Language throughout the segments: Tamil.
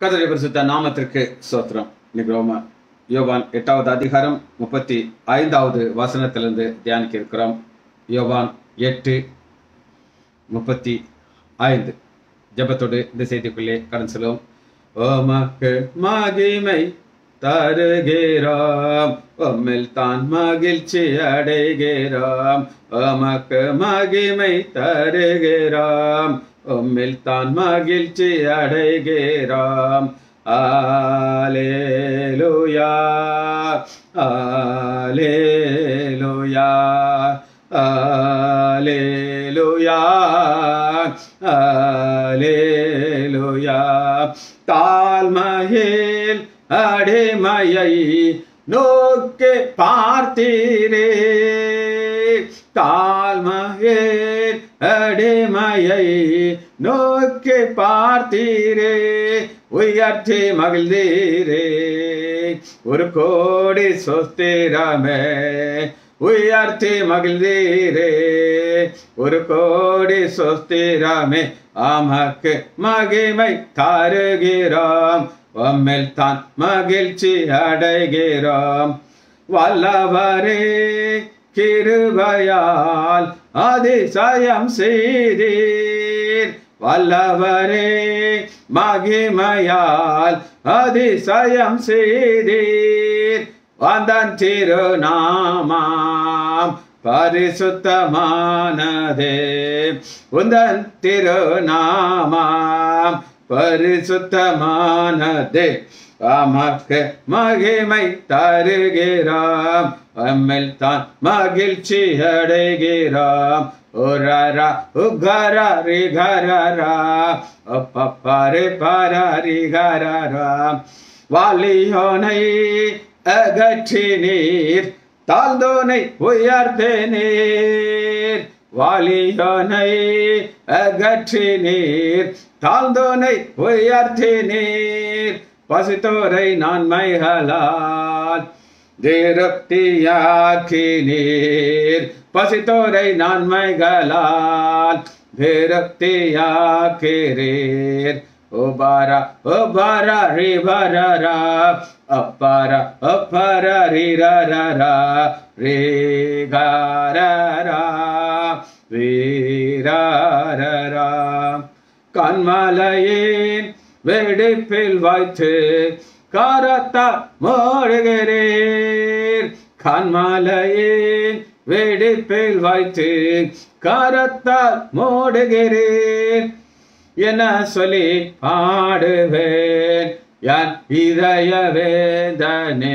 கர்த்தருடைய பரிசுத்த நாமத்திற்கு சோத்திரம் இன்னைக்கு ரோம யோவான் எட்டாவது அதிகாரம் முப்பத்தி ஐந்தாவது வசனத்திலிருந்து தியானிக்க இருக்கிறோம் யோவான் எட்டு முப்பத்தி ஐந்து ஜெபத்தோடு இந்த செய்திக்குள்ளே கடந்து செல்வோம் ஓமக்கு மகிமை தருகிறோம் உம்மில் தான் மகிழ்ச்சி அடைகிறோம் உமக்கு மகிமை தருகிறோம் உம்மில் தான் மகிழ்ச்சி அடைகிறோம் ஆலேலுயா ஆலேலுயா ஆலேலுயா ஆலேலுயா தாழ்மையில் அடிமையை நோக்கி பார்த்தீரே தாழ்மையில் அடிமையை நோக்கி பார்த்தீரே உயர்த்தி மகிழ்ந்தீரே ஒரு கோடி சொஸ்திரமே உயர்த்தி மகிழ்ந்தீரே ஒரு கோடி சொஸ்திரமே ஆமக்கு மகிமை தருகிறோம் உம்மில் தான் மகிழ்ச்சி அடைகிறோம் வல்லவரே கிருபையால் அதிசயம் செய்தீர் வல்லவரே மகிமையால் அதிசயம் செய்தீர் வந்தன் திருநாமாம் பரிசுத்தமானதே உந்தன் திருநாமாம் பரிசுத்தமானதே அமக்கு மகிமை தருகிறோம் அம்மில் தான் மகிழ்ச்சி அடைகிறோம் உரரா உகரா ரிகரரா ஒப்பப்பாரு பரரி கரரா வாலியோனை அகற்றி நீர் தாழ்ந்தோனை உயர்த்தே நீர் வாலியோனை அகற்றி நீர் தாழ்ந்தோனை உயர்த்தி நீர் பசித்தோரை நன்மைகளால் திருப்தியாக்கி நீர் பசித்தோரை நன்மைகளால் திருப்தியாக்கிறீர் உபாரா உபாரா ரிபரரா அப்பாரா அப்பாரா ரிரரரா ரீகாரரா வீரரரா கண்மலையின் வெடிப்பில் வைத்து காரத்தா மோடுகிறீர் கண்மலையின் வெடிப்பில் வைத்து காரத்தால் மூடுகிறீர் என சொல்லி பாடுவேன் என் இதய வேதனே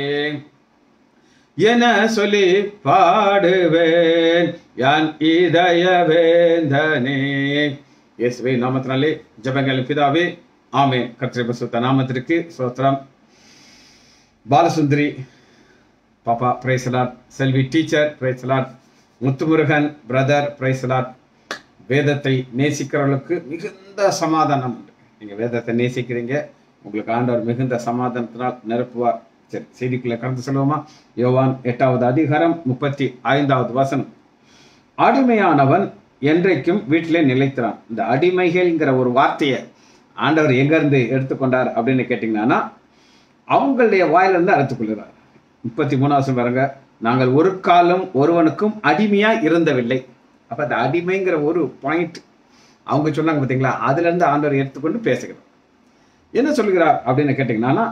என சொல்லி பாடுவேன் என் இதய வேந்தனே இயேசுவே நாமத்தினாலே ஜபங்கள் பிதாவே ஆமே கத்திரி பசுத்த நாமத்திற்கு சோத்திரம் பாலசுந்தரி பாப்பா praise the Lord Selvi teacher praise the Lord Muthumurugan brother praise the Lord வேதத்தை நேசிக்கிறவர்களுக்கு மிகுந்த சமாதானம் உண்டு நீங்கள் வேதத்தை நேசிக்கிறீங்க உங்களுக்கு ஆண்டவர் மிகுந்த சமாதானத்தினால் நிரப்புவார் சரி செய்திக்குள்ள கடந்து சொல்லுவோமா யோவான் எட்டாவது அதிகாரம் முப்பத்தி ஐந்தாவது வசனம் அடிமையானவன் என்றைக்கும் வீட்டிலே நிலைத்திறான் இந்த அடிமைகள்ங்கிற ஒரு வார்த்தையை ஆண்டவர் எங்கேருந்து எடுத்துக்கொண்டார் அப்படின்னு கேட்டிங்கன்னா அவங்களுடைய வாயிலிருந்து அறுத்துக்கொள்கிறார் முப்பத்தி மூணாவது பாருங்க நாங்கள் ஒரு காலம் ஒருவனுக்கும் அடிமையா இருந்தவில்லை அப்ப அந்த அடிமைங்கிற ஒரு பாயிண்ட் அவங்க சொன்னாங்க பார்த்தீங்களா அதுல இருந்து ஆண்டவர் எடுத்துக்கொண்டு பேசுகிறோம் என்ன சொல்கிறார் அப்படின்னு கேட்டீங்கன்னா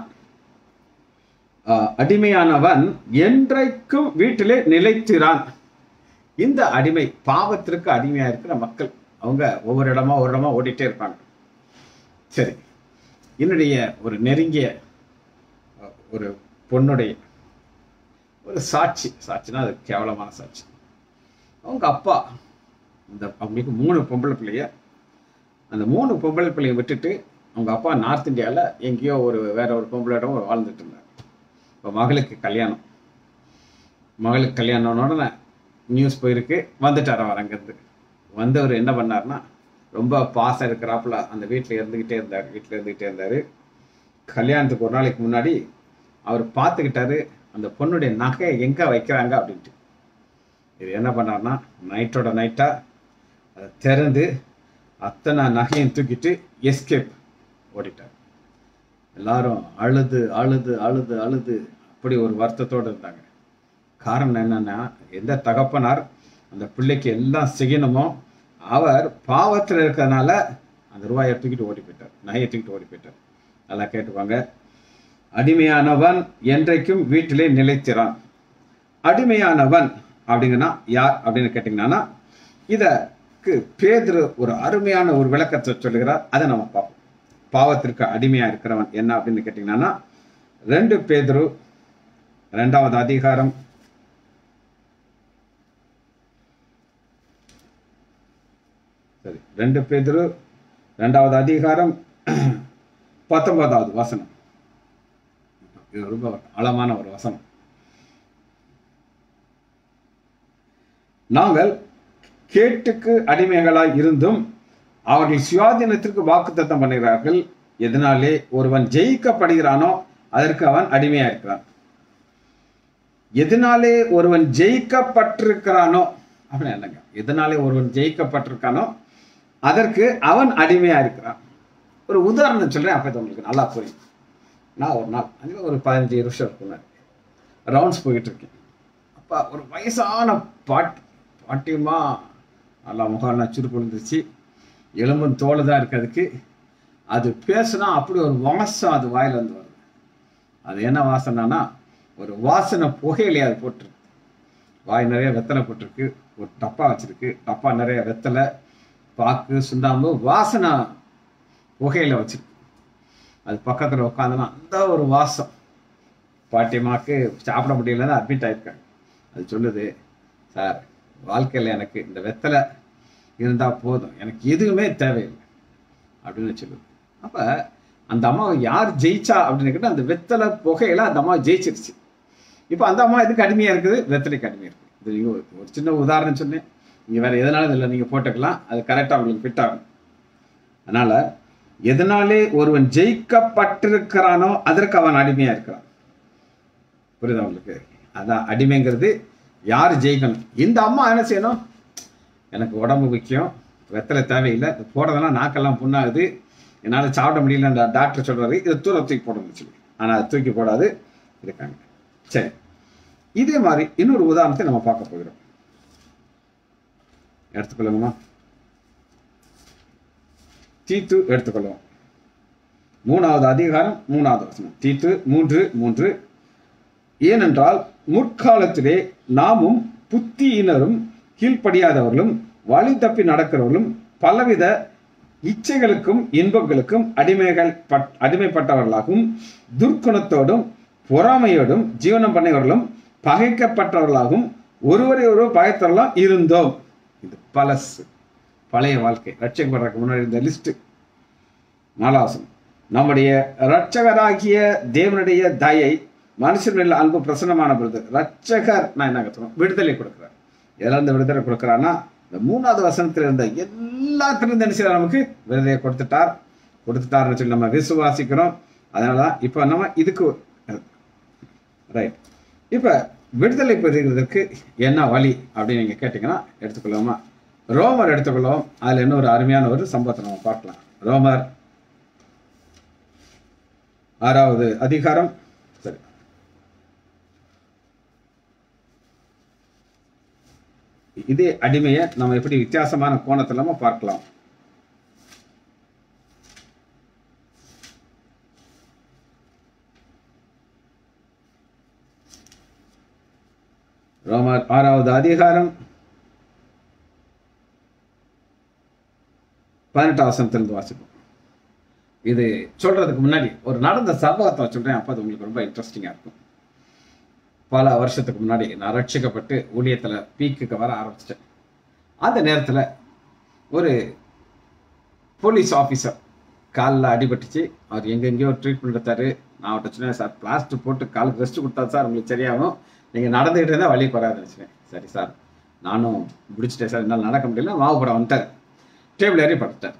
அடிமையானவன் என்றைக்கும் வீட்டிலே நிலைத்திறான் இந்த அடிமை பாவத்திற்கு அடிமையா இருக்கிற மக்கள் அவங்க ஒவ்வொரு இடமா ஒரு இடமா ஓடிட்டே இருப்பாங்க சரி என்னுடைய ஒரு நெருங்கிய ஒரு பொண்ணுடைய ஒரு சாட்சி சாட்சினா அது கேவலமான சாட்சி அவங்க அப்பா இந்த அவங்களுக்கு மூணு பொம்பளை பிள்ளைய அந்த மூணு பொம்பளை பிள்ளைய விட்டுட்டு அவங்க அப்பா நார்த் இந்தியாவில் எங்கேயோ ஒரு வேற ஒரு பொம்பளையிடம் வாழ்ந்துட்டு இருந்தார் இப்போ மகளுக்கு கல்யாணம் மகளுக்கு கல்யாணம் உடனே நியூஸ் போயிருக்கு வந்துட்டார் அவர் அங்கேருந்து வந்தவர் என்ன பண்ணார்னா ரொம்ப பாசம் இருக்கிறாப்புல அந்த வீட்டில் இருந்துக்கிட்டே இருந்தார் வீட்டில் இருந்துக்கிட்டே இருந்தார் கல்யாணத்துக்கு ஒரு நாளைக்கு முன்னாடி அவர் பார்த்துக்கிட்டாரு அந்த பொண்ணுடைய நகையை எங்கே வைக்கிறாங்க அப்படின்ட்டு இது என்ன பண்ணார்னா நைட்டோட நைட்டாக அதை திறந்து அத்தனை நகையும் தூக்கிட்டு எஸ்கேப் ஓடிட்டார் எல்லாரும் அழுது அழுது அழுது அழுது அப்படி ஒரு வருத்தத்தோடு இருந்தாங்க காரணம் என்னன்னா எந்த தகப்பனார் அந்த பிள்ளைக்கு எல்லாம் செய்யணுமோ அவர் பாவத்தில் இருக்கிறதுனால அந்த ரூபாயை தூக்கிட்டு ஓடி போயிட்டார் நகையை தூக்கிட்டு ஓடி போயிட்டார் நல்லா கேட்டுப்பாங்க அடிமையானவன் என்றைக்கும் வீட்டிலே நிலைத்திறான் அடிமையானவன் அப்படிங்கன்னா யார் அப்படின்னு கேட்டிங்கன்னா இதற்கு பேதுரு ஒரு அருமையான ஒரு விளக்கத்தை சொல்லுகிறார் அதை நம்ம பார்ப்போம் பாவத்திற்கு அடிமையா இருக்கிறவன் என்ன அப்படின்னு கேட்டிங்கன்னா ரெண்டு பேதுரு ரெண்டாவது அதிகாரம் சரி ரெண்டு பேதுரு ரெண்டாவது அதிகாரம் பத்தொன்பதாவது வசனம் இது ரொம்ப ஆழமான ஒரு வசனம் நாங்கள் கேட்டுக்கு அடிமைகளாய் இருந்தும் அவர்கள் சுயாதீனத்திற்கு வாக்குத்தத்தம் பண்ணுகிறார்கள் எதனாலே ஒருவன் ஜெயிக்கப்படுகிறானோ அதற்கு அவன் அடிமையா இருக்கிறான் எதனாலே ஒருவன் ஜெயிக்கப்பட்டிருக்கிறானோ அப்படின்னு என்னங்க எதனாலே ஒருவன் ஜெயிக்கப்பட்டிருக்கானோ அதற்கு அவன் அடிமையா இருக்கிறான் ஒரு உதாரணம் சொல்றேன் அப்போ உங்களுக்கு நல்லா புரியும் நான் ஒரு நாள் அங்கே ஒரு பதினஞ்சு வருஷம் இருக்கும் ரவுண்ட்ஸ் போயிட்டு இருக்கேன் அப்போ ஒரு வயசான பாட்டி பாட்டியம்மா நல்லா முகம் சுருக்கு விழுந்துச்சு எலும்பும் தோல் தான் இருக்கு அதுக்கு அது பேசுனா அப்படி ஒரு வாசம் அது வாயில இருந்து வருது அது என்ன வாசனைனா ஒரு வாசனை புகையிலே அது போட்டிருக்கு வாய் நிறைய வெத்தலை போட்டிருக்கு ஒரு டப்பா வச்சிருக்கு டப்பா நிறைய வெத்தலை பாக்கு சுண்ணாம்பு வாசனை புகையில வச்சிருக்கு அது பக்கத்தில் உட்காந்துனா அந்த ஒரு வாசம் பாட்டியம்மாக்கு சாப்பிட முடியலன்னு அட்மிட் ஆயிருக்காங்க அது சொல்லுது சார் வாழ்க்கையில் எனக்கு இந்த வெத்தலை இருந்தால் போதும் எனக்கு எதுவுமே தேவையில்லை அப்படின்னு சொல்லுது அப்போ அந்த அம்மாவை யார் ஜெயிச்சா அப்படின்னு கேட்டால் அந்த வெத்தலை புகையில அந்த அம்மா ஜெயிச்சிருச்சு இப்போ அந்த அம்மா எதுக்கு அடிமையாக இருக்குது வெத்தலைக்கு அடிமையாக இருக்குது இது நீங்க ஒரு ஒரு சின்ன உதாரணம் சொன்னேன் நீங்கள் வேறு எதனாலும் இதில் நீங்கள் போட்டுக்கலாம் அது கரெக்டாக உங்களுக்கு ஃபிட் ஆகும் அதனால் எதனாலே ஒருவன் ஜெயிக்கப்பட்டிருக்கிறானோ அதற்கு அவன் அடிமையாக இருக்கிறான் புரியுதா உங்களுக்கு அதான் அடிமைங்கிறது யார் ஜெயிக்கணும் இந்த அம்மா என்ன செய்யணும் எனக்கு உடம்பு முக்கியம் வெத்தலை தேவையில்லை இது போடுறதெல்லாம் நாக்கெல்லாம் புண்ணாகுது என்னால் சாப்பிட முடியல அந்த டாக்டர் சொல்றாரு இதை தூர தூக்கி போடணும்னு சொல்லி ஆனால் அது தூக்கி போடாது இருக்காங்க சரி இதே மாதிரி இன்னொரு உதாரணத்தை நம்ம பார்க்க போகிறோம் எடுத்துக்கொள்ளுங்கம்மா தீத்து எடுத்துக்கொள்வோம் மூணாவது அதிகாரம் மூணாவது வசனம் தீத்து மூன்று மூன்று ஏனென்றால் முற்காலத்திலே நாமும் புத்தியினரும் கீழ்ப்படியாதவர்களும் வழி தப்பி நடக்கிறவர்களும் பலவித இச்சைகளுக்கும் இன்பங்களுக்கும் அடிமைகள் பட் அடிமைப்பட்டவர்களாகவும் துர்க்குணத்தோடும் பொறாமையோடும் ஜீவனம் பண்ணவர்களும் பகைக்கப்பட்டவர்களாகவும் ஒருவரை ஒருவர் பயத்தவர்களாம் இருந்தோம் இது பழசு பழைய வாழ்க்கை ரட்சகப்படுறதுக்கு முன்னாடி இந்த லிஸ்ட் நாலாசம் நம்முடைய இரட்சகராகிய தேவனுடைய தயை மனுஷன் மேல அன்பு பிரசன்னமான பொழுது ரட்சகர் நான் என்ன கற்றுக்கணும் விடுதலை கொடுக்குறார் எதில் இருந்து விடுதலை கொடுக்குறான்னா இந்த மூணாவது வசனத்தில் இருந்த எல்லாத்திலிருந்து என்ன செய்யறார் நமக்கு விடுதலையை கொடுத்துட்டார் கொடுத்துட்டாருன்னு சொல்லி நம்ம விசுவாசிக்கிறோம் அதனால தான் இப்போ நம்ம இதுக்கு ரைட் இப்போ விடுதலை பெறுகிறதுக்கு என்ன வழி அப்படின்னு நீங்கள் கேட்டிங்கன்னா எடுத்துக்கொள்ளுவோமா ரோமர் எடுத்துக்கொள்வோம் அதில் இன்னொரு அருமையான ஒரு சம்பவத்தை நம்ம பார்க்கலாம் ரோமர் ஆறாவது அதிகாரம் சரி இதே அடிமையை நம்ம எப்படி வித்தியாசமான கோணத்துல நம்ம பார்க்கலாம் ரோமர் ஆறாவது அதிகாரம் பதினெட்டாம் வசனத்திலிருந்து வாசிப்போம் இது சொல்றதுக்கு முன்னாடி ஒரு நடந்த சம்பவத்தை சொல்றேன் அப்போ அது உங்களுக்கு ரொம்ப இன்ட்ரெஸ்டிங்காக இருக்கும் பல வருஷத்துக்கு முன்னாடி நான் ரட்சிக்கப்பட்டு ஊழியத்தில் பீக்குக்கு வர ஆரம்பிச்சிட்டேன் அந்த நேரத்தில் ஒரு போலீஸ் ஆஃபீஸர் காலில் அடிபட்டுச்சு அவர் எங்கெங்கேயோ ட்ரீட்மெண்ட் எடுத்தாரு நான் அவர்கிட்ட சொன்னேன் சார் பிளாஸ்டர் போட்டு காலுக்கு ரெஸ்ட் கொடுத்தா சார் உங்களுக்கு சரியாகும் நீங்கள் நடந்துகிட்டு இருந்தால் வழி போறாதுன்னு வச்சுனேன் சரி சார் நானும் முடிச்சிட்டேன் சார் என்னால் நடக்க முடியல மாவு படம் வந்துட்டார் டேபிள் ஏறி படுத்துட்டார்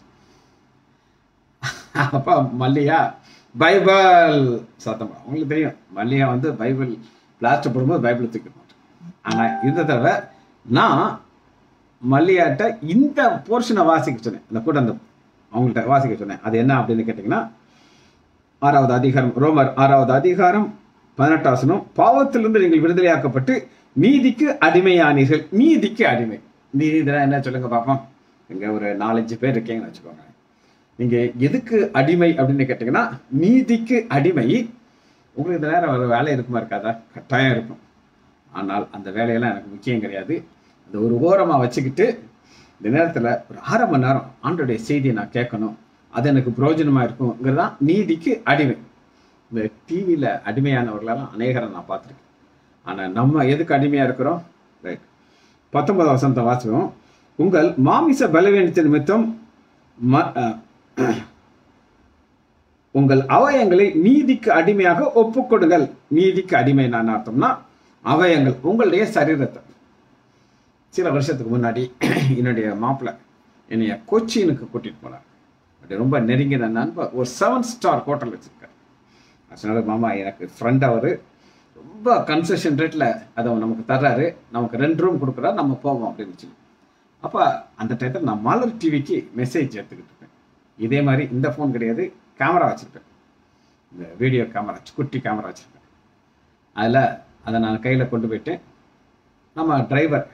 அப்பா மல்லியா பைபிள் சத்தம் போடும். உங்களுக்கு தெரியும் மல்லியா வந்து பைபிள் பிளாஸ்டர் போடும்போது பைபிள் தூக்கி மாட்டேன் ஆனால் இந்த தடவை நான் மல்லியாட்ட இந்த போர்ஷனை வாசிக்க சொன்னேன் இந்த கூட அந்த அவங்கள்ட்ட வாசிக்க சொன்னேன் அது என்ன அப்படின்னு கேட்டிங்கன்னா ஆறாவது அதிகாரம் ரோமர் ஆறாவது அதிகாரம் பதினெட்டாசனம் பாவத்திலிருந்து நீங்கள் விடுதலையாக்கப்பட்டு நீதிக்கு அடிமையானீர்கள் நீதிக்கு அடிமை நீதி இதெல்லாம் என்ன சொல்லுங்க பார்ப்போம் இங்க ஒரு நாலஞ்சு பேர் இருக்கீங்கன்னு வச்சுக்கோங்க நீங்க எதுக்கு அடிமை அப்படின்னு கேட்டீங்கன்னா நீதிக்கு அடிமை உங்களுக்கு இந்த நேரம் ஒரு வேலை இருக்குமா இருக்காதா கட்டாயம் இருக்கும் ஆனால் அந்த வேலையெல்லாம் எனக்கு முக்கியம் கிடையாது அந்த ஒரு ஓரமா வச்சுக்கிட்டு இந்த நேரத்துல ஒரு அரை மணி நேரம் ஆண்டோடைய செய்தியை நான் கேட்கணும் அது எனக்கு பிரயோஜனமா இருக்குங்கிறதான் நீதிக்கு அடிமை இந்த டிவியில் அடிமையானவர்களெல்லாம் அநேகரை நான் பார்த்துருக்கேன் ஆனால் நம்ம எதுக்கு அடிமையாக இருக்கிறோம் ரைட் பத்தொன்பதாம் வசனத்தை வாசிப்போம் உங்கள் மாமிச பலவீனத்தின் நிமித்தம் ம அஹ், உங்கள் அவயங்களை நீதிக்கு அடிமையாக ஒப்புக்கொடுங்கள் நீதிக்கு அடிமை நான் அர்த்தம்னா அவயங்கள் உங்களுடைய சரீரத்தை சில வருஷத்துக்கு முன்னாடி என்னுடைய மாப்பிள்ளை என்னைய கொச்சினுக்கு கூட்டிட்டு போனார் அப்படி ரொம்ப நெருங்கின நண்பர் ஒரு செவன் ஸ்டார் ஹோட்டல் வச்சிருக்காரு அதனால மாமா எனக்கு ஃப்ரெண்ட் அவர் ரொம்ப கன்செஷன் ரேட்டில் அதை அவர் நமக்கு தர்றாரு நமக்கு ரெண்டு ரூம் கொடுக்குறாரு நம்ம போவோம் அப்படின்னு சொல்லி அப்போ அந்த டயத்தில் நான் மலர் டிவிக்கு மெசேஜ் எடுத்துக்கிட்டு இருப்பேன் இதே மாதிரி இந்த ஃபோன் கிடையாது கேமரா வச்சுருப்பேன் இந்த வீடியோ கேமரா குட்டி கேமரா வச்சுருப்பேன் அதில் அதை நான் கையில் கொண்டு போயிட்டு நம்ம டிரைவர்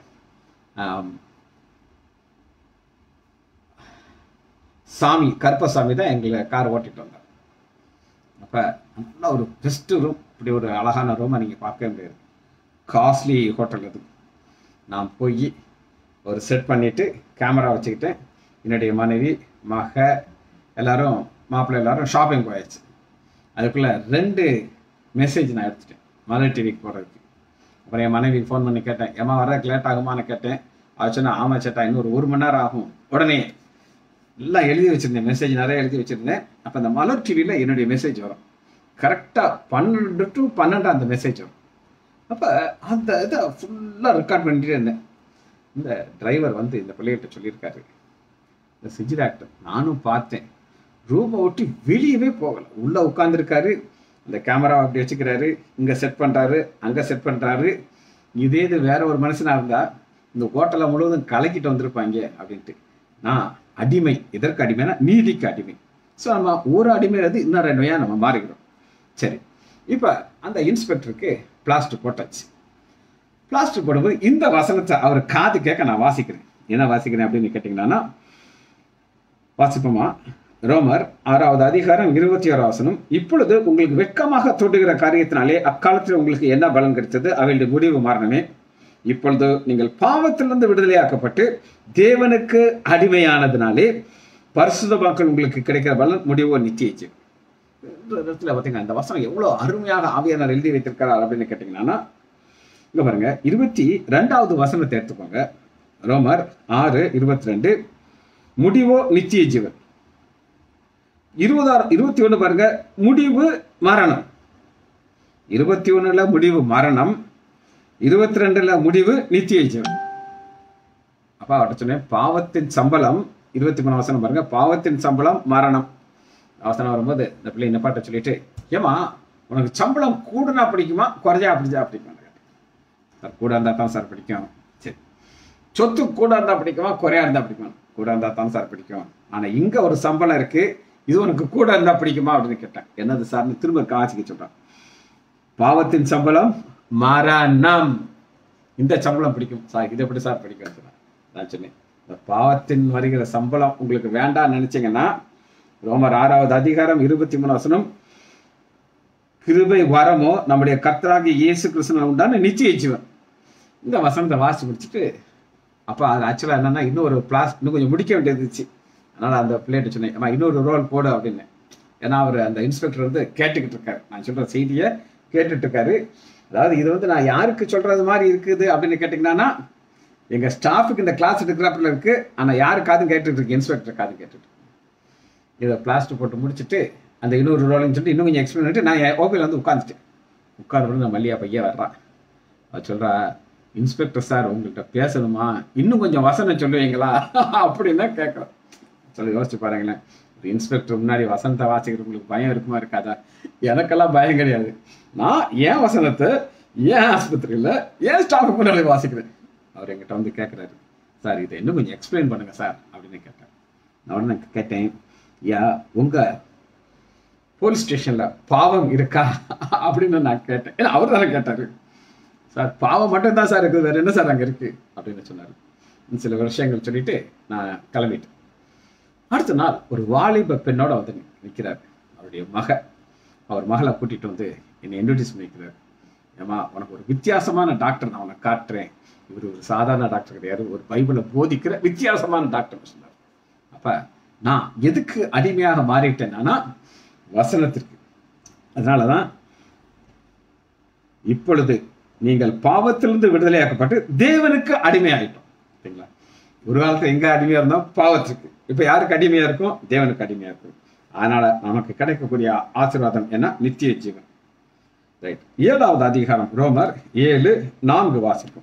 சாமி கருப்பசாமி தான் எங்களை கார் ஓட்டிட்டு வந்தார் அப்போ நல்ல ஒரு பெஸ்ட் ரூம் இப்படி ஒரு அழகான ரூமை நீங்கள் பார்க்கவே முடியாது காஸ்ட்லி ஹோட்டல் இது நான் போய் ஒரு செட் பண்ணிவிட்டு கேமரா வச்சுக்கிட்டேன் என்னுடைய மனைவி மக எல்லாரும் மாப்பிள்ளை எல்லாரும் ஷாப்பிங் போயாச்சு அதுக்குள்ளே ரெண்டு மெசேஜ் நான் எடுத்துட்டேன் மலர் டிவிக்கு போகிறதுக்கு அப்புறம் என் மனைவி ஃபோன் பண்ணி கேட்டேன் ஏமா வர்றதுக்கு லேட் ஆகுமான்னு கேட்டேன் அவ சொன்னா ஆமா சேட்டா இன்னொரு ஒரு மணி நேரம் ஆகும் உடனே எல்லாம் எழுதி வச்சிருந்தேன் மெசேஜ் நிறைய எழுதி வச்சிருந்தேன் அப்போ அந்த மலர் டிவியில் என்னுடைய மெசேஜ் வரும் கரெக்டாக பன்னெண்டு டு பன்னெண்டு அந்த மெசேஜ் வரும் அப்போ அந்த இதை ஃபுல்லாக ரெக்கார்ட் பண்ணிட்டே இருந்தேன் இந்த டிரைவர் வந்து இந்த பிள்ளைகிட்ட சொல்லியிருக்காரு இந்த சிஜில் ஆக்டர் நானும் பார்த்தேன் ரூமை ஒட்டி வெளியவே போகலை உள்ளே உட்காந்துருக்காரு அந்த கேமரா அப்படி வச்சுக்கிறாரு இங்கே செட் பண்ணுறாரு அங்கே செட் பண்ணுறாரு இதே இது வேற ஒரு மனுஷனாக இருந்தா இந்த ஹோட்டலை முழுவதும் கலக்கிட்டு வந்திருப்பாங்க அப்படின்ட்டு நான் அடிமை எதற்கு அடிமைனா நீதிக்கு அடிமை ஸோ நம்ம ஒரு அடிமையிலிருந்து இன்னொரு அடிமையாக நம்ம மாறிக்கிறோம் சரி இப்போ அந்த இன்ஸ்பெக்டருக்கு பிளாஸ்டர் போட்டாச்சு பிளாஸ்டர் போடும்போது இந்த வசனத்தை அவர் காது கேட்க நான் வாசிக்கிறேன் என்ன வாசிக்கிறேன் அப்படின்னு கேட்டிங்கன்னா வாசிப்போமா ரோமர் ஆறாவது அதிகாரம் இருபத்தி ஓராவது வசனம் இப்பொழுது உங்களுக்கு வெட்கமாக தோட்டுகிற காரியத்தினாலே அக்காலத்தில் உங்களுக்கு என்ன பலன் கிடைத்தது அவையுடைய முடிவு மாறணுமே இப்பொழுது நீங்கள் பாவத்திலிருந்து விடுதலையாக்கப்பட்டு தேவனுக்கு அடிமையானதுனாலே பரிசுத்த மக்கள் உங்களுக்கு கிடைக்கிற பலன் முடிவோ நிச்சயிச்சு இந்த இடத்துல பார்த்தீங்கன்னா இந்த வசனம் எவ்வளோ அருமையாக ஆவியானவர் எழுதி வைத்திருக்கிறார் அப்படின்னு கேட்டிங்கன்னா இங்க பாருங்க இருபத்தி ரெண்டாவது வசனத்தை எடுத்துக்கோங்க ரோமர் ஆறு இருபத்தி ரெண்டு முடிவோ நித்திய ஜீவன் இருபதாயிரம் இருபத்தி ஒன்று பாருங்க முடிவு மரணம் இருபத்தி ஒண்ணுல முடிவு மரணம் இருபத்தி ரெண்டுல முடிவு நித்திய ஜீவன் அப்பா அவர்கிட்ட சொன்னேன் பாவத்தின் சம்பளம் இருபத்தி மூணு வசனம் பாருங்க பாவத்தின் சம்பளம் மரணம் அவசரம் வரும்போது இந்த பிள்ளை நிப்பாட்ட சொல்லிட்டு ஏமா உனக்கு சம்பளம் கூடுனா பிடிக்குமா குறைஞ்சா பிடிச்சா பிடிக்குமா சார் கூட இருந்தா தான் சார் பிடிக்கும் சரி சொத்து கூட இருந்தா பிடிக்குமா குறையா இருந்தா பிடிக்குமா கூட இருந்தா தான் சார் பிடிக்கும் ஆனா இங்க ஒரு சம்பளம் இருக்கு இது உனக்கு கூட இருந்தா பிடிக்குமா அப்படின்னு கேட்டேன் என்னது சார்னு திரும்ப காய்ச்சிக்க சொல்றான் பாவத்தின் சம்பளம் மரணம் இந்த சம்பளம் பிடிக்கும் சார் இது எப்படி சார் பிடிக்கும் சொன்னேன் நான் சொன்னேன் இந்த பாவத்தின் வருகிற சம்பளம் உங்களுக்கு வேண்டாம்னு நினைச்சீங்கன்னா ரோமர் ஆறாவது அதிகாரம் இருபத்தி மூணு வசனம் கிருபை வரமோ நம்முடைய கர்த்தராகிய இயேசு கிருஷ்ணன் உண்டான நிச்சய ஜீவன் இந்த வசனத்தை வாசிச்சு முடிச்சுட்டு அப்போ அது ஆக்சுவலாக என்னன்னா இன்னொரு பிளாஸ் இன்னும் கொஞ்சம் முடிக்க வேண்டியது இருந்துச்சு அதனால் அந்த பிள்ளைகிட்ட சொன்னேன் அம்மா இன்னொரு ரோல் போடு அப்படின்னு ஏன்னா அவர் அந்த இன்ஸ்பெக்டர் வந்து கேட்டுக்கிட்டு இருக்காரு நான் சொல்கிற செய்தியை கேட்டுட்டு இருக்காரு அதாவது இது வந்து நான் யாருக்கு சொல்றது மாதிரி இருக்குது அப்படின்னு கேட்டிங்கன்னா எங்கள் ஸ்டாஃபுக்கு இந்த கிளாஸ் எடுக்கிறாப்புல இருக்கு ஆனால் யாரு காதும் கேட்டுட்டு இருக்கு இன்ஸ்பெக்டர் காது கேட்டுட்டு இருக்கு. இதை பிளாஸ்டர் போட்டு முடிச்சுட்டு அந்த இன்னொரு ரோலின்னு சொல்லிட்டு இன்னும் கொஞ்சம் எக்ஸ்பிளைன் பண்ணிட்டு நான் ஓபியில் வந்து உட்காந்துட்டேன் உட்காந்து நான் மல்லியா பையன் வர்றான் அவ சொல்றா இன்ஸ்பெக்டர் சார் உங்கள்கிட்ட பேசணுமா இன்னும் கொஞ்சம் வசனம் சொல்லுவீங்களா அப்படின்னு தான் கேட்குறோம் சொல்லி யோசிச்சு பாருங்களேன் ஒரு இன்ஸ்பெக்டர் முன்னாடி வசனத்தை வாசிக்கிறவங்களுக்கு பயம் இருக்குமா இருக்காதா எனக்கெல்லாம் பயம் கிடையாது நான் ஏன் வசனத்தை ஏன் ஆஸ்பத்திரியில் ஏன் ஸ்டாஃப் முன்னாடி வாசிக்கிறேன் அவர் என்கிட்ட வந்து கேட்குறாரு சார் இதை இன்னும் கொஞ்சம் எக்ஸ்பிளைன் பண்ணுங்க சார் அப்படின்னு கேட்டேன் நான் உடனே கேட்டேன் யா உங்க போலீஸ் ஸ்டேஷன்ல பாவம் இருக்கா அப்படின்னு நான் கேட்டேன் ஏன்னா அவர் தானே கேட்டாரு சார் பாவம் மட்டும் தான் சார் இருக்குது வேற என்ன சார் அங்க இருக்கு அப்படின்னு சொன்னாரு இன்னும் சில விஷயங்கள் சொல்லிட்டு நான் கிளம்பிட்டேன் அடுத்த நாள் ஒரு வாலிப பெண்ணோட வந்து நிற்கிறார் அவருடைய மக அவர் மகளை கூட்டிட்டு வந்து என்னை இன்ட்ரடியூஸ் பண்ணிக்கிறார் ஏமா உனக்கு ஒரு வித்தியாசமான டாக்டர் நான் உனக்கு காட்டுறேன் இவர் ஒரு சாதாரண டாக்டர் கிடையாது ஒரு பைபிளை போதிக்கிற வித்தியாசமான டாக்டர் சொன்னார் அப்ப நான் எதுக்கு அடிமையாக மாறிட்டேன்னா வசனத்திற்கு அதனாலதான் இப்பொழுது நீங்கள் பாவத்திலிருந்து விடுதலையாக்கப்பட்டு தேவனுக்கு அடிமையாயிட்டோம் சரிங்களா ஒரு காலத்துல எங்க அடிமையா இருந்தோம் பாவத்திற்கு இப்ப யாருக்கு அடிமையா இருக்கும் தேவனுக்கு அடிமையா இருக்கும் அதனால நமக்கு கிடைக்கக்கூடிய ஆசீர்வாதம் என்ன நித்திய ஜீவன் ரைட் ஏழாவது அதிகாரம் ரோமர் ஏழு நான்கு வாசிக்கும்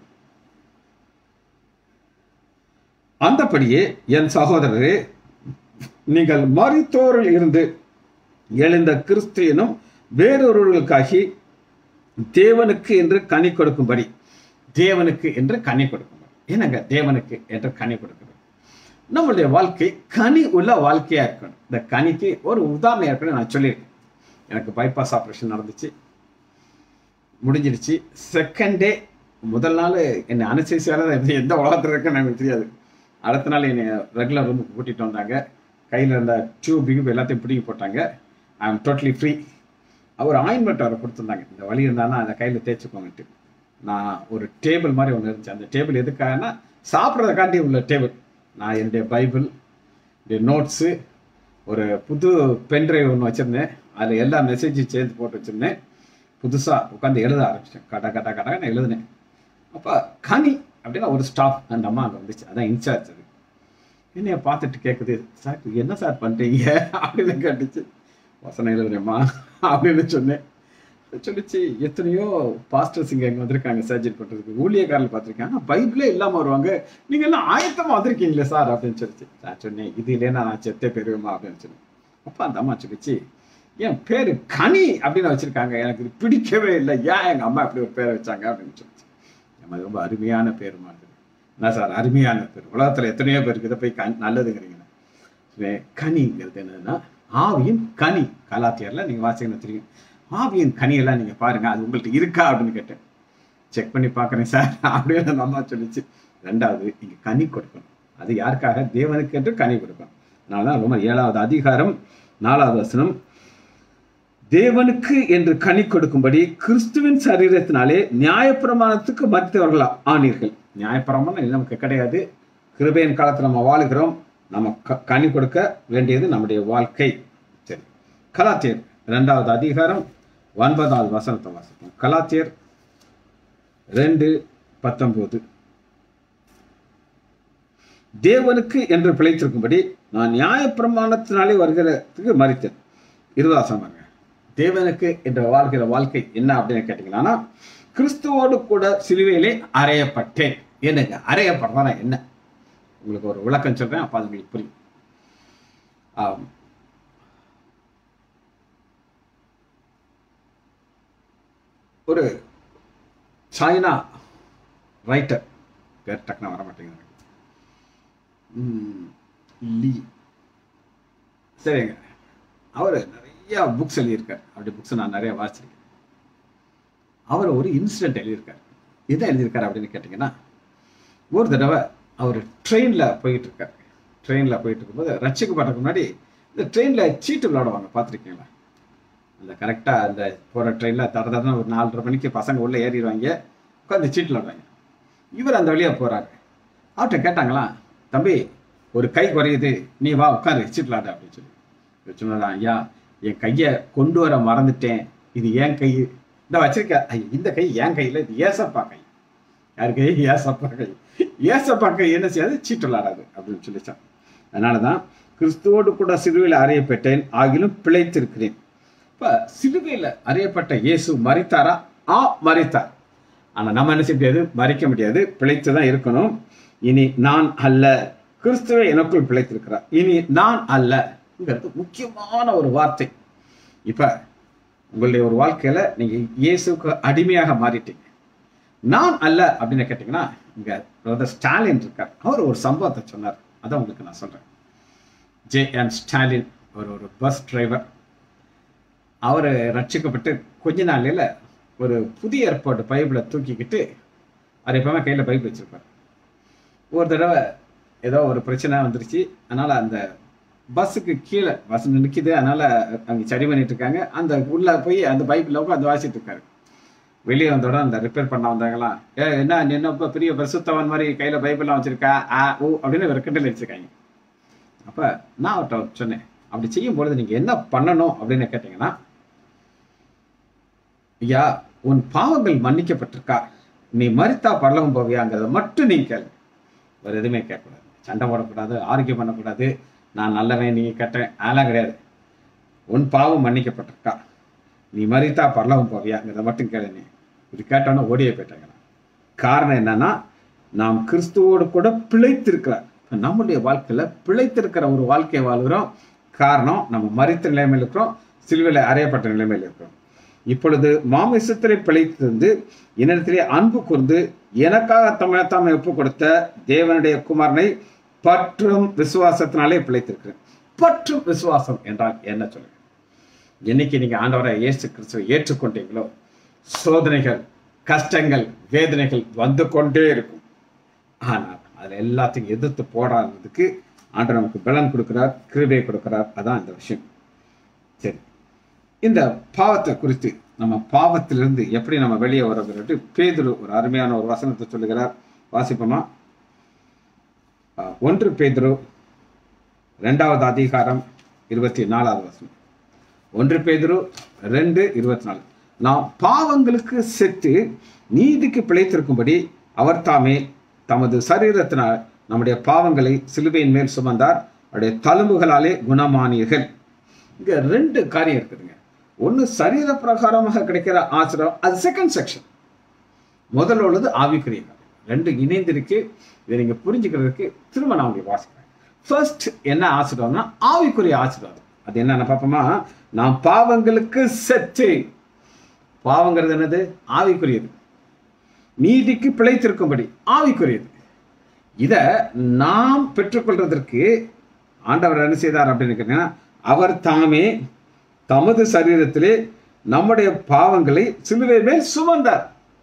அந்தபடியே என் சகோதரரே நீங்கள் மறித்தோரில் இருந்து எழுந்த கிறிஸ்து எனும் வேறொருவர்களுக்காகி தேவனுக்கு என்று கனி கொடுக்கும்படி தேவனுக்கு என்று கனி கொடுக்கும்படி என்னங்க தேவனுக்கு என்று கனி கொடுக்குறது நம்மளுடைய வாழ்க்கை கனி உள்ள வாழ்க்கையா இருக்கணும் இந்த கனிக்கு ஒரு உதாரணம் ஏற்கனவே நான் சொல்லியிருக்கேன் எனக்கு பைபாஸ் ஆப்ரேஷன் நடந்துச்சு முடிஞ்சிருச்சு செகண்ட் டே முதல் நாள் என்னை அனுசரிச்சால எந்த உலகத்தில் இருக்குன்னு எனக்கு தெரியாது அடுத்த நாள் என்னை ரெகுலர் ரூமுக்கு கூட்டிகிட்டு வந்தாங்க கையில் இருந்த டியூப் கியூப் எல்லாத்தையும் பிடிங்கி போட்டாங்க ஐ எம் டோட்டலி ஃப்ரீ அவர் ஆயின்மெண்ட் அவரை கொடுத்துருந்தாங்க இந்த வழி இருந்தாலும் அதை கையில் தேய்ச்சிக்கோங்கன்ட்டு நான் ஒரு டேபிள் மாதிரி ஒன்று இருந்துச்சு அந்த டேபிள் எதுக்காகனா சாப்பிட்றத காட்டி உள்ள டேபிள் நான் என்னுடைய பைபிள் என்னுடைய நோட்ஸு ஒரு புது பென்ட்ரைவ் ஒன்று வச்சுருந்தேன் அதில் எல்லா மெசேஜும் சேர்ந்து போட்டு வச்சுருந்தேன் புதுசாக உட்காந்து எழுத ஆரம்பிச்சிட்டேன் கட்ட கட்ட கட்ட நான் எழுதினேன் அப்போ கனி அப்படின்னா ஒரு ஸ்டாஃப் அந்த அம்மா அங்கே வந்துச்சு அதான் இன்சார்ஜ் அது என்னைய பார்த்துட்டு கேட்குது சார் என்ன சார் பண்ணுறீங்க அப்படின்னு கேட்டுச்சு வசனம் எழுதுறேம்மா அப்படின்னு சொன்னேன் சொல்லிச்சு எத்தனையோ பாஸ்டர்ஸ் இங்கே இங்கே வந்திருக்காங்க சர்ஜரி பண்ணுறதுக்கு ஊழியக்காரர்கள் பார்த்துருக்கேன் ஆனால் பைபிளே இல்லாமல் வருவாங்க நீங்கள் எல்லாம் ஆயத்தமாக வந்திருக்கீங்களே சார் அப்படின்னு சொல்லிச்சு நான் சொன்னேன் இது இல்லைன்னா நான் செத்தே பெறுவேமா அப்படின்னு சொன்னேன் அப்போ அந்த அம்மா சொல்லிச்சு என் பேரு கனி அப்படின்னு வச்சிருக்காங்க எனக்கு இது பிடிக்கவே இல்லை ஏன் எங்கள் அம்மா இப்படி ஒரு பேரை வச்சாங்க அப்படின்னு சொல்லிச்சு நம்ம ரொம்ப அருமையான பேர் மாதிரி என்ன சார் அருமையான பேர் உலகத்தில் எத்தனையோ பேருக்கு இதை போய் கண் நல்லதுங்கிறீங்க கனிங்கிறது என்னன்னா ஆவியின் கனி கலாத்தியரில் நீங்கள் வாசிக்கணும் தெரியும் ஆவியின் கனியெல்லாம் நீங்கள் பாருங்க அது உங்கள்கிட்ட இருக்கா அப்படின்னு கேட்டேன் செக் பண்ணி பார்க்குறேன் சார் அப்படின்னு அந்த அம்மா சொல்லிச்சு ரெண்டாவது இங்கே கனி கொடுக்கணும் அது யாருக்காக தேவனுக்கு என்று கனி கொடுக்கணும் அதனால தான் ரொம்ப ஏழாவது அதிகாரம் நாலாவது வசனம் தேவனுக்கு என்று கனி கொடுக்கும்படி கிறிஸ்துவின் சரீரத்தினாலே நியாயப்பிரமாணத்துக்கு மறித்தவர்களா ஆனீர்கள் நியாயப்பிரமாணம் நமக்கு கிடையாது கிருபையின் காலத்தில் நம்ம வாழுகிறோம் நம்ம க- கனி கொடுக்க வேண்டியது நம்முடைய வாழ்க்கை சரி கலாத்தியர் இரண்டாவது அதிகாரம் ஒன்பதாவது வசனத்தை வாசிப்போம் கலாத்தியர் ரெண்டு பத்தொன்பது தேவனுக்கு என்று பிழைத்திருக்கும்படி நான் நியாயப்பிரமாணத்தினாலே வருகிறதுக்கு மறித்தேன் இருதாசம் பாருங்க தேவனுக்கு என்ற வாழ்கிற வாழ்க்கை என்ன அப்படின்னு கேட்டீங்கன்னா கிறிஸ்துவோடு கூட சிலுவையிலே அறையப்பட்டேன் என்னங்க அறையப்படுறதா என்ன உங்களுக்கு ஒரு விளக்கம் சொல்றேன் அப்ப அது உங்களுக்கு புரியும் ஆம். ஒரு சைனா ரைட்டர் பேர் டக்குனு வர மாட்டேங்குது ம், லீ சரிங்க அவர் நிறைய புக்ஸ் எழுதியிருக்கார் அப்படி புக்ஸ் நான் நிறைய வாசிச்சிருக்கேன் அவர் ஒரு இன்சிடென்ட் எழுதியிருக்கார் எதை எழுதியிருக்காரு அப்படின்னு கேட்டிங்கன்னா ஒரு தடவை அவர் ட்ரெயினில் போயிட்டு இருக்கார் ட்ரெயினில் போயிட்டு இருக்கும்போது ரட்சிக்கப்படுறதுக்கு முன்னாடி இந்த ட்ரெயினில் சீட்டு விளையாடுவாங்க பார்த்துருக்கீங்களா அந்த கரெக்டாக அந்த போகிற ட்ரெயினில் தர தரன்னு ஒரு நாலரை மணிக்கு பசங்க உள்ளே ஏறிடுவாங்க உட்காந்து சீட்டு விளையாடுவாங்க இவர் அந்த வழியாக போகிறாரு அவர்கிட்ட கேட்டாங்களா தம்பி ஒரு கை குறையுது நீ வா உட்காரு சீட்டு விளையாடு அப்படின்னு சொல்லி இவர் சொன்னாரா ஐயா என் கையை கொண்டு வர மறந்துட்டேன் இது என் கை இந்த வச்சிருக்க ஐயா இந்த கை என் கையில் இது ஏசப்பா கை யார் கை ஏசப்பா கை ஏசப்பா கை என்ன செய்யாது சீட்டு விளையாடாது அப்படின்னு சொல்லிச்சான் அதனால தான் கிறிஸ்துவோடு கூட சிலுவையில் அறையப்பட்டேன் ஆகிலும் பிழைத்திருக்கிறேன் இப்போ சிலுவையில் அறையப்பட்ட இயேசு மறித்தாரா ஆ மறித்தார் ஆனால் நம்ம என்ன செய்ய முடியாது மறிக்க முடியாது பிழைத்து தான் இருக்கணும் இனி நான் அல்ல கிறிஸ்துவை எனக்குள் பிழைத்திருக்கிறார் இனி நான் அல்லங்கிறது முக்கியமான ஒரு வார்த்தை இப்ப உங்களுடைய ஒரு வாழ்க்கையில நீங்க இயேசுக்கு அடிமையாக மாறிட்டீங்க நான் அல்ல அப்படின்னு கேட்டீங்கன்னா இங்க பிரதர் ஸ்டாலின் இருக்கார் அவர் ஒரு சம்பவத்தை சொன்னார் அதான் உங்களுக்கு நான் சொல்றேன் ஜே என் ஸ்டாலின் அவர் ஒரு பஸ் டிரைவர் அவர் ரட்சிக்கப்பட்டு கொஞ்ச நாளையில ஒரு புதிய ஏற்பாடு பைபிளை தூக்கிக்கிட்டு அவர் எப்பவுமே கையில் பைபிள் வச்சிருப்பார் ஒரு தடவை ஏதோ ஒரு பிரச்சனை வந்துருச்சு அதனால அந்த பஸ்ஸுக்கு கீழே பஸ் நிற்கிது அதனால அங்கே சரி பண்ணிட்டு இருக்காங்க அந்த உள்ள போய் அந்த பைபிளில் உட்காந்து வாசிட்டு இருக்காரு வெளியே வந்தோட அந்த ரிப்பேர் பண்ண வந்தாங்களாம் ஏ என்ன நீ என்ன இப்போ பெரிய பிரசுத்தவன் மாதிரி கையில் பைபிள்லாம் வச்சிருக்கா ஆ ஊ அப்படின்னு ஒரு கிண்டல் வச்சிருக்காங்க அப்போ நான் அவர்கிட்ட சொன்னேன் அப்படி செய்யும் பொழுது நீங்கள் என்ன பண்ணணும் அப்படின்னு கேட்டிங்கன்னா ஐயா உன் பாவங்கள் மன்னிக்கப்பட்டிருக்கா நீ மறித்தா பரலகம் போவியாங்கிறத மட்டும் நீ கேளு வேறு எதுவுமே கேட்கக்கூடாது சண்டை போடக்கூடாது ஆரோக்கியம் பண்ணக்கூடாது நான் நல்லவன் நீ கெட்டேன் அதெல்லாம் கிடையாது உன் பாவம் மன்னிக்கப்பட்டிருக்கா நீ மறித்தா பரலகம் போவியாங்கிறத மட்டும் கேளு நீ இது கேட்டோன்னே ஓடியே போயிட்டாங்க காரணம் என்னன்னா நாம் கிறிஸ்துவோடு கூட பிழைத்திருக்கிறார் இப்ப நம்முடைய வாழ்க்கையில பிழைத்திருக்கிற ஒரு வாழ்க்கையை வாழ்கிறோம் காரணம் நம்ம மறித்த நிலைமையில் இருக்கிறோம் சிலுவையில் அறையப்பட்ட நிலைமையில் இருக்கிறோம் இப்பொழுது மாமிசத்திலே பிழைத்திருந்து என்னிடத்திலே அன்பு கூர்ந்து எனக்காக தமிழத்தாமை ஒப்பு கொடுத்த தேவனுடைய குமாரனை பற்றும் விசுவாசத்தினாலே பிழைத்திருக்கிறேன் பற்றும் விசுவாசம் என்றால் என்ன சொல்லுங்க என்னைக்கு நீங்க ஆண்டவரை இயேசு கிறிஸ்துவை ஏற்றுக்கொண்டீங்களோ சோதனைகள் கஷ்டங்கள் வேதனைகள் வந்து கொண்டே இருக்கும் ஆனால் அதுல எல்லாத்தையும் எதிர்த்து போடாததுக்கு ஆண்டவர் நமக்கு பலன் கொடுக்கிறார் கிருபை கொடுக்கிறார் அதான் இந்த விஷயம் சரி இந்த பாவத்தை குறித்து நம்ம பாவத்திலிருந்து எப்படி நம்ம வெளியே வரோங்கிறது பேதுரு ஒரு அருமையான ஒரு வசனத்தை சொல்லுகிறார் வாசிப்போமா அஹ், ஒன்று பேதுரு ரெண்டாவது அதிகாரம் இருபத்தி நாலாவது வசனம் ஒன்று பேதுரு ரெண்டு இருபத்தி நாலு நாம் பாவங்களுக்கு செத்து நீதிக்கு பிழைத்திருக்கும்படி அவர் தாமே தமது சரீரத்தினால் நம்முடைய பாவங்களை சிலுவையின் மேல் சுமந்தார் அவருடைய தழும்புகளாலே குணமானீர்கள் இங்க ரெண்டு காரியம் இருக்குதுங்க ஒன்று சரீர பிரகாரமாக கிடைக்கிற ஆசிரம் அது செகண்ட் செக்ஷன் முதல்ல உள்ளது ஆவிக்குரிய காரியம் ரெண்டு இணைந்திருக்கு இதை நீங்க புரிஞ்சுக்கிறதுக்கு திரும்ப நான் உங்களுக்கு வாசிக்கிறேன் ஃபர்ஸ்ட் என்ன ஆசீர்வாதம்னா ஆவிக்குரிய ஆசீர்வாதம் அது என்னன்னு பார்ப்போமா நாம் பாவங்களுக்கு செத்து பாவங்கிறது என்னது ஆவிக்குரியது நீதிக்கு பிழைத்திருக்கும்படி ஆவிக்குரியது இத நாம் பெற்றுக்கொள்றதற்கு ஆண்டவர் என்ன செய்தார் அப்படின்னு கேட்டீங்கன்னா அவர் தாமே தமது சரீரத்திலே நம்முடைய பாவங்களை சிலுவை மேல் சுமந்தார்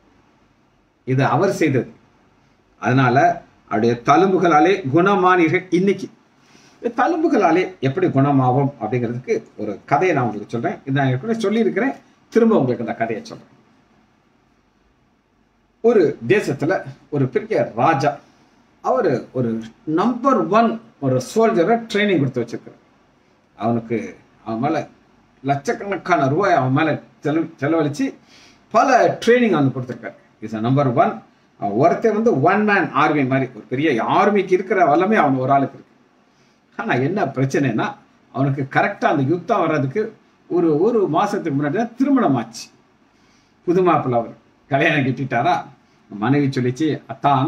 இது அவர் செய்தது அதனால அவருடைய தழும்புகளாலே குணமானீர்கள் இன்னைக்கு இந்த தழும்புகளாலே எப்படி குணமாகும் அப்படிங்கிறதுக்கு ஒரு கதையை நான் உங்களுக்கு சொல்றேன் இது நான் ஏற்கனவே சொல்லியிருக்கிறேன் திரும்ப உங்களுக்கு இந்த கதையை சொல்றேன் ஒரு தேசத்துல ஒரு பெரிய ராஜா அவர் ஒரு நம்பர் ஒன் ஒரு சோல்ஜரை ட்ரைனிங் கொடுத்து வச்சிருக்காரு அவனுக்கு அவன் மேல லட்சக்கணக்கான ரூபாய் அவன் மேல செலவு செலவழிச்சு பல ட்ரைனிங் அவனுக்கு கொடுத்துருக்காரு இஸ் நம்பர் ஒன் அவன் ஒருத்தன் வந்து ஒன் மேன் ஆர்மி மாதிரி ஒரு பெரிய ஆர்மிக்கு இருக்கிற வல்லமே அவன் ஒரு ஆளுக்கு இருக்கு ஆனா என்ன பிரச்சனைனா அவனுக்கு கரெக்டா அந்த யுத்தம் வர்றதுக்கு ஒரு ஒரு மாசத்துக்கு முன்னாடி தான் திருமணம் ஆச்சு புது மாப்பிள்ளை அவர் கல்யாணம் கட்டிட்டாரா மனைவி சொல்லிச்சு அத்தான்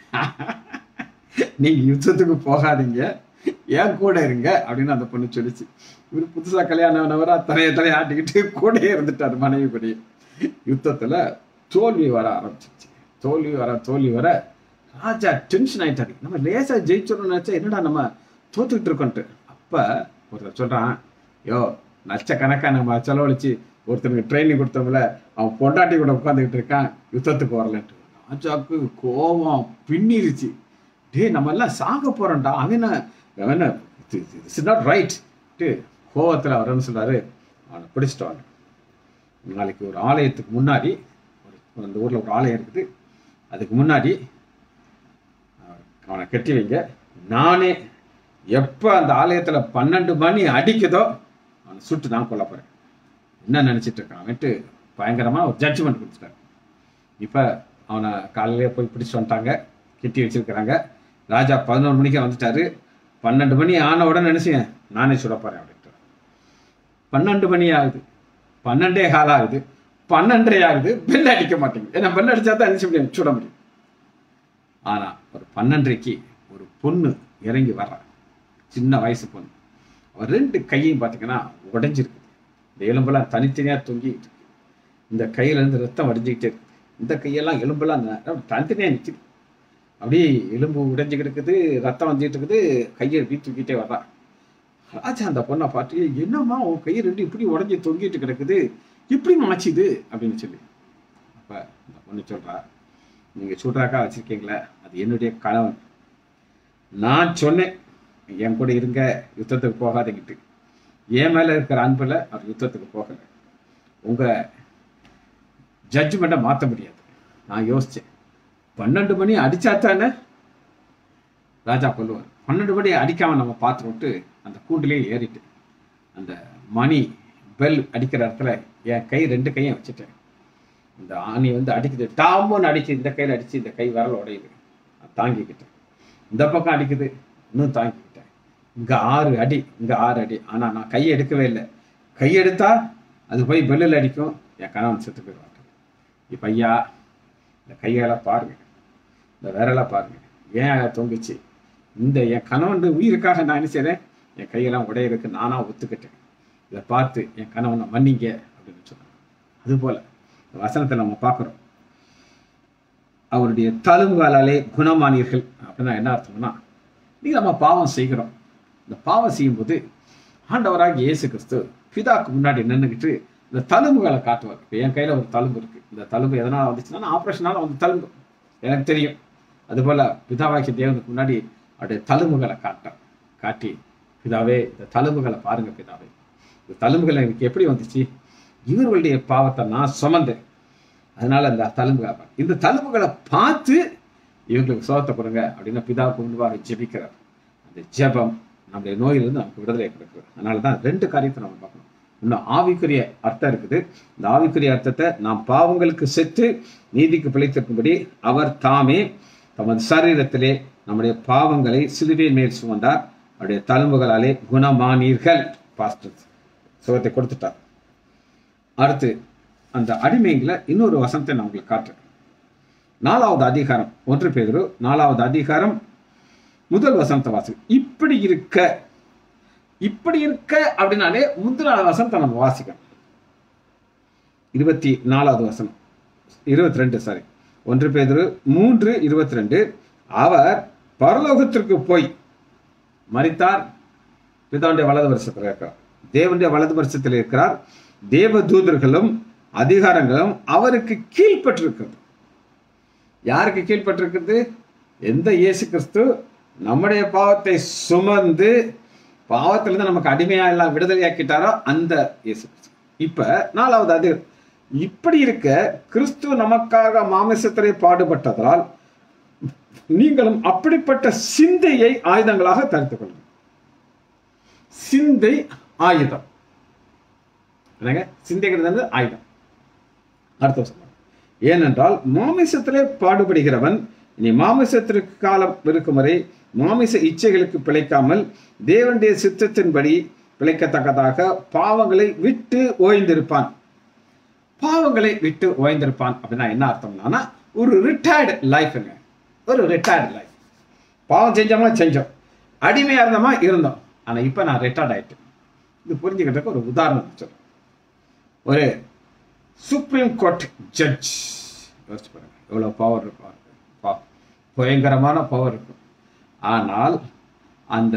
நீங்க யுத்தத்துக்கு போகாதீங்க ஏன் கூட இருங்க அப்படின்னு அந்த பொண்ணு சொல்லிச்சு இவர் புதுசா கல்யாணம் ஆனவரா தலைய தலைய ஆட்டிக்கிட்டு கூட இருந்துட்டார் மனைவி கூடயே யுத்தத்துல தோல்வி வர ஆரம்பிச்சிருச்சு தோல்வி வர தோல்வி வர ராஜா டென்ஷன் ஆயிட்டாரு நம்ம லேசா ஜெயிச்சிடணும்னு நினைச்சா என்னடா நம்ம தோத்துக்கிட்டு இருக்கோன்ட்டு அப்ப ஒருத்தர் சொல்றான் யோ லட்சக்கணக்கா நம்ம செலவழிச்சு ஒருத்தனுக்கு ட்ரைனிங் கொடுத்தோம்ல அவன் பொண்டாட்டி கூட உட்காந்துக்கிட்டு இருக்கான் யுத்தத்துக்கு வரலன்ட்டு ராஜாவுக்கு கோபம் பின்னிருச்சு டேய் நம்ம எல்லாம் சாக போறோம்டா அவன் அவன் இட்ஸ் நாட் ரைட் கோவத்தில் அவர் என்ன சொல்றாரு அவனை பிடிச்சிட்டு வாங்க நாளைக்கு ஒரு ஆலயத்துக்கு முன்னாடி ஒரு அந்த ஊரில் ஒரு ஆலயம் இருக்குது அதுக்கு முன்னாடி அவனை கட்டி வைங்க நானே எப்போ அந்த ஆலயத்தில் பன்னெண்டு மணி அடிக்குதோ அவனை சுட்டு நான் கொல்ல போகிறேன் என்ன நினச்சிட்டு இருக்கான் அவன்ட்டு பயங்கரமாக ஒரு ஜட்ஜ்மெண்ட் கொடுத்துட்டாங்க இப்போ அவனை காலையிலே போய் பிடிச்சிட்டு வந்துட்டாங்க கட்டி வச்சிருக்கிறாங்க ராஜா பதினோரு மணிக்கு வந்துட்டாரு பன்னெண்டு மணி ஆன உடனே நினைச்சேன் நானே சுட போறேன் அப்படின்ட்டு பன்னெண்டு மணி ஆகுது பன்னெண்டே கால் ஆகுது பன்னெண்டரை ஆகுது பெல் அடிக்க மாட்டேங்குது ஏன்னா பெல் அடிச்சா தான் நினைச்ச முடியும் சுட முடியும் ஆனா ஒரு பன்னெண்டரைக்கு ஒரு பொண்ணு இறங்கி வர்றா சின்ன வயசு பொண்ணு அவர் ரெண்டு கையையும் பார்த்தீங்கன்னா உடைஞ்சிருக்கு இந்த எலும்பெல்லாம் தனித்தனியா தொங்கிட்டு இருக்கு இந்த கையில இருந்து ரத்தம் வடிஞ்சுக்கிட்டே இருக்கு இந்த கையெல்லாம் எலும்பெல்லாம் ந- தனித்தனியா நிக்குது அப்படியே எலும்பு உடைஞ்சு கிடக்குது ரத்தம் வந்துட்டு இருக்குது கையை வீ தூக்கிட்டே வர்றா ராஜா அந்த பொண்ணை பார்த்து "ஏய், என்னம்மா உன் கை ரெண்டு இப்படி உடஞ்சி தொங்கிட்டு கிடக்குது இப்படி மாச்சுது அப்படின்னு சொல்லி அப்ப அந்த பொண்ணு சொல்றா நீங்க சூட்ராக்கா வச்சிருக்கீங்களே அது என்னுடைய கணவன் நான் சொன்னேன் என் கூட இருங்க யுத்தத்துக்கு போகாதீங்கிட்டு என் மேல இருக்கிற அன்புல அவர் யுத்தத்துக்கு போகல உங்க ஜட்ஜ்மெண்ட்டை மாற்ற முடியாது நான் யோசிச்சேன் பன்னெண்டு மணி அடிச்சா தானே ராஜா கொல்லுவார் பன்னெண்டு மணி அடிக்காம நம்ம பார்த்து விட்டு அந்த கூண்டிலே ஏறிட்டு அந்த மணி பெல் அடிக்கிற இடத்துல என் கை ரெண்டு கையும் வச்சுட்டேன் இந்த ஆணி வந்து அடிக்குது டாமோன்னு அடிச்சு இந்த கையில் அடிச்சு இந்த கை விரல் உடையுது நான் தாங்கிக்கிட்டேன் இந்த பக்கம் அடிக்குது இன்னும் தாங்கிக்கிட்டேன் இங்க ஆறு அடி இங்க ஆறு அடி ஆனா நான் கையை எடுக்கவே இல்லை கை எடுத்தா அது போய் பெல்லில் அடிக்கும் என் கணவன் செத்து போயிடுவாங்க இப்ப ஐயா இந்த கையெல்லாம் பாருங்க இந்த விரலை பாருங்க ஏன் தொங்குச்சு இந்த என் கணவன் உயிருக்காக நான் என்ன செய்றேன் என் கையெல்லாம் உடையிறதுக்கு நானா ஒத்துக்கிட்டேன் இதை பார்த்து என் கணவனை மன்னிங்க அப்படின்னு சொன்னாங்க அதுபோல இந்த வசனத்தை நம்ம பார்க்குறோம் அவருடைய தழுங்காலாலே குணமானீர்கள் அப்படின்னா என்ன அர்த்தம்னா நீங்க நம்ம பாவம் செய்கிறோம் இந்த பாவம் செய்யும்போது ஆண்டவராக இயேசு கிறிஸ்து பிதாக்கு முன்னாடி நின்றுக்கிட்டு இந்த தழும்புகளை காட்டுவார் இப்போ என் கையில ஒரு தழும்பு இருக்கு இந்த தழும்பு எதனால வந்துச்சுன்னா ஆப்ரேஷனால வந்து தழும்பு எனக்கு தெரியும் அதுபோல பிதாவாக்கிய தேவனுக்கு முன்னாடி அவருடைய தழும்புகளை காட்டார் காட்டி பிதாவே இந்த தழும்புகளை பாருங்க பிதாவே இந்த தழும்புகள் எனக்கு எப்படி வந்துச்சு இவர்களுடைய பாவத்தை நான் சுமந்தேன் அதனால இந்த தழும்புகளை பாரு. இந்த தழும்புகளை பார்த்து இவங்களுக்கு சோகத்தை கொடுங்க அப்படின்னு பிதாவுக்கு முன்பாக ஜெபிக்கிறார் அந்த ஜெபம் நம்முடைய நோயிலிருந்து நமக்கு விடுதலை கொடுக்குது அதனால தான் ரெண்டு காரியத்தை நம்ம பார்க்கணும் இன்னும் ஆவிக்குரிய அர்த்தம் இருக்குது இந்த ஆவிக்குரிய அர்த்தத்தை நாம் பாவங்களுக்கு செத்து நீதிக்கு பிழைத்திருக்கும்படி அவர் தாமே தமது சரீரத்திலே நம்முடைய பாவங்களை சிலுவையின் மேல் சுமந்தார் அவருடைய தழும்புகளாலே குணமானீர்கள் பாஸ்டர் சுகத்தை கொடுத்துட்டார் அடுத்து அந்த அடிமைங்களை இன்னொரு வசனத்தை நான் உங்களுக்கு காட்டுறேன் நாலாவது அதிகாரம் ஒன்று பேதுரு நாலாவது அதிகாரம் முதல் வசனத்தை வாசி இப்படி இருக்க இப்படி இருக்க அப்படின்னாலே முந்தின வசனத்தை நம்ம வாசிக்கணும் இருபத்தி நாலாவது வசனம் இருபத்தி ரெண்டு சாரி ஒன்று பேதுரு மூன்று இருபத்தி ரெண்டு அவர் பரலோகத்திற்கு போய் மரித்தார் பிதாவுடைய வலது வருஷத்தில் இருக்கிறார் தேவனுடைய வலது வருஷத்தில் இருக்கிறார் தேவ தூதர்களும் அதிகாரங்களும் அவருக்கு கீழ்ப்பட்டிருக்கிறது யாருக்கு கீழ்ப்பட்டிருக்கிறது எந்த இயேசு கிறிஸ்து நம்முடைய பாவத்தை சுமந்து பாவத்திலிருந்து நமக்கு அடிமையா எல்லாம் விடுதலையாக்கிட்டாரோ அந்த இயேசு கிறிஸ்து இப்ப நாலாவது அது இப்படி இருக்க கிறிஸ்து நமக்காக மாமிசத்திலே பாடுபட்டதால் நீங்களும் அப்படிப்பட்ட சிந்தையை ஆயுதங்களாக தரித்துக் கொள்ளுங்கள் சிந்தை ஆயுதம் என்னங்க சிந்தைங்கிறது வந்து ஆயுதம் அடுத்த சொல்லுங்க ஏனென்றால் மாமிசத்திலே பாடுபடுகிறவன் இனி மாமிசத்திற்கு காலம் இருக்கும் வரை மாமிச இச்சைகளுக்கு பிழைக்காமல் தேவனுடைய சித்தத்தின்படி பிழைக்கத்தக்கதாக பாவங்களை விட்டு ஓய்ந்திருப்பான் பாவங்களை விட்டு ஓய்ந்திருப்பான் அப்படின்னா என்ன அர்த்தம்னா ஒரு ரிட்டையர்டு லைஃப்ங்க ஒரு ரிட்டையர்டு லைஃப் பாவம் செஞ்சோமா செஞ்சோம் அடிமையா இருந்தோமா இருந்தோம் ஆனா இப்ப நான் ரிட்டையர்ட் ஆயிட்டேன் இது புரிஞ்சுக்கிறதுக்கு ஒரு உதாரணம் சொல்றேன் ஒரு சுப்ரீம் கோர்ட் ஜட்ஜ் யோசிச்சு பாருங்க எவ்வளோ பவர் இருக்கும் அவருக்கு. பா- பயங்கரமான பவர் இருக்கும் ஆனால் அந்த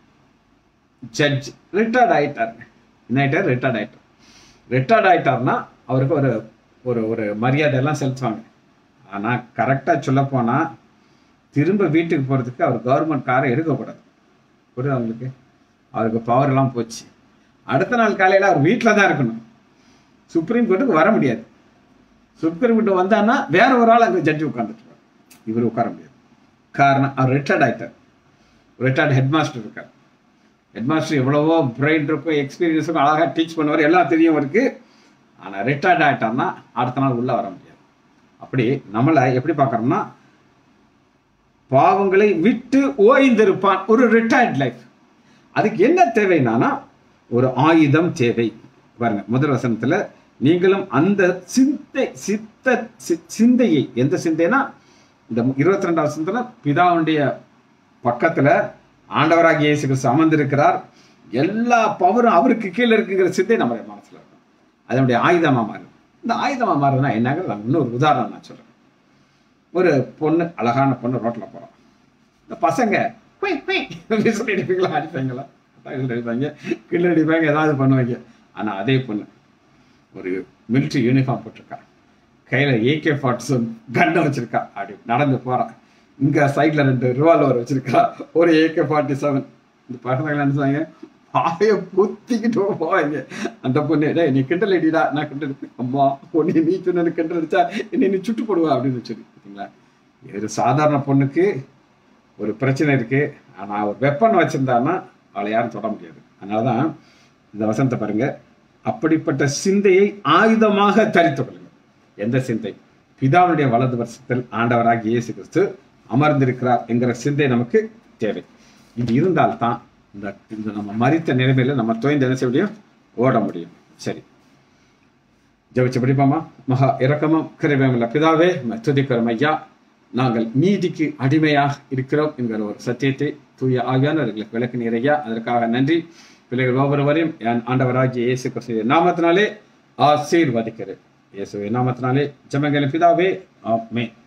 ஜட்ஜ் ரிட்டையர்ட் ஆயிட்டார் என்ன ஆயிட்டார் ரிட்டையர்ட் ஆயிட்டார் ரிட்டையர்ட் ஆயிட்டார்னா அவருக்கு ஒரு ஒரு ஒரு மரியாதை எல்லாம் செலுத்துவாங்க ஆனால் கரெக்டாக சொல்ல போனால் திரும்ப வீட்டுக்கு போகிறதுக்கு அவர் கவர்மெண்ட் காரை எடுக்கக்கூடாது புரியுது அவங்களுக்கு அவருக்கு பவர் எல்லாம் போச்சு அடுத்த நாள் காலையில் அவர் வீட்டில் தான் இருக்கணும் சுப்ரீம் கோர்ட்டுக்கு வர முடியாது சுப்ரீம் கோர்ட் வந்தான்னா வேற ஒரு ஆள் அங்கே ஜட்ஜி உட்காந்துட்டு இவர் உட்கார முடியாது காரணம் அவர் ரிட்டையர்ட் ஆயிட்டார் ரிட்டையர்ட் ஹெட் மாஸ்டர் இருக்கார் ஹெட் மாஸ்டர் எவ்வளவோ பிரெயின் இருக்கும் எக்ஸ்பீரியன்ஸ் இருக்கும் அழகாக டீச் பண்ணுவார் எல்லாம் தெரியும் அவருக்கு ஆனால் ரிட்டையர்ட் ஆயிட்டார்னா அடுத்த நாள் உள்ளே வர முடியாது அப்படி நம்மளை எப்படி பார்க்குறோம்னா பாவங்களை விட்டு ஓய்ந்திருப்பான் ஒரு ரிட்டையர்ட் லைஃப் அதுக்கு என்ன தேவைன்னா ஒரு ஆயுதம் தேவை பாருங்க முதல் வசனத்துல நீங்களும் அந்த சிந்தை சித்த சி- சிந்தையை எந்த சிந்தைனா இந்த இருபத்தி ரெண்டாம் வசனத்துல பிதாவுடைய பக்கத்துல ஆண்டவராகிய இயேசு கிறிஸ்து அமர்ந்திருக்கிறார் எல்லா பவரும் அவருக்கு கீழே இருக்குங்கிற சிந்தை நம்முடைய மனசுல இருக்கும் அதனுடைய ஆயுதமா மாறும் இந்த ஆயுதமா மாறுதுன்னா என்னங்கிறது நான் இன்னொரு உதாரணம் நான் சொல்றேன் ஒரு பொண்ணு அழகான பொண்ணு ரோட்ல போறோம் இந்த பசங்க குய், குய் அப்படின்னு சொல்லி அடிப்பீங்களா அடிப்பீங்களா பட்டாக்கள் அடிப்பாங்க கில் அடிப்பாங்க ஏதாவது பண்ணுவாங்க ஆனா அதே பொண்ணு ஒரு மிலிட்ரி யூனிஃபார்ம் போட்டிருக்கா கையில ஏகே ஃபார்ட்டி செவன் கன்னை வச்சிருக்கா அப்படி நடந்து போறான் இங்க சைட்ல ரெண்டு ரிவால்வர் வச்சிருக்கா ஒரு ஏகே ஃபார்ட்டி செவன் இந்த பசங்க என்ன சொன்னாங்க பாய புத்திக்கிட்டு போவாங்க அந்த பொண்ணு டேய் நீ கிண்டல் அடிடா நான் கிண்டல் அம்மா பொண்ணு நீ சொன்ன கிண்டல் அடிச்சா என்னை நீ சுட்டு போடுவா அப்படின்னு சொல்லி பார்த்தீங்களா ஒரு சாதாரண பொண்ணுக்கு ஒரு பிரச்சனை இருக்கு ஆனா ஒரு வெப்பன் வச்சிருந்தான்னா அவளை யாரும் தொட முடியாது அதனாலதான் இந்த வசனத்தை பாருங்க அப்படிப்பட்ட சிந்தையை ஆயுதமாக தரித்துக் கொள்ளுங்கள் எந்த சிந்தை பிதாவுடைய வலது வருஷத்தில் ஆண்டவராக இயேசு கிறிஸ்து அமர்ந்திருக்கிறார் என்கிற சிந்தை நமக்கு தேவை இது இருந்தால்தான் இந்த இந்த நம்ம மறித்த நிலைமையில நம்ம தோய்ந்த என்ன செய்ய முடியும் ஓட முடியும் சரி ஜெபிச்சு படிப்பாமா மகா இரக்கமும் கிருபையுமுள்ள பிதாவே உம்மை துதிக்கிறோம் ஐயா நாங்கள் நீதிக்கு அடிமையாக இருக்கிறோம் என்கிற ஒரு சத்தியத்தை தூய ஆகியான எங்களுக்கு விளக்கு ஐயா அதற்காக நன்றி பிள்ளைகள் ஒவ்வொருவரையும் என் ஆண்டவராகிய இயேசு கிறிஸ்துவின் நாமத்தினாலே ஆசீர்வதிக்கிறேன் இயேசுவின் நாமத்தினாலே ஜெபங்களின் பிதாவே ஆமென்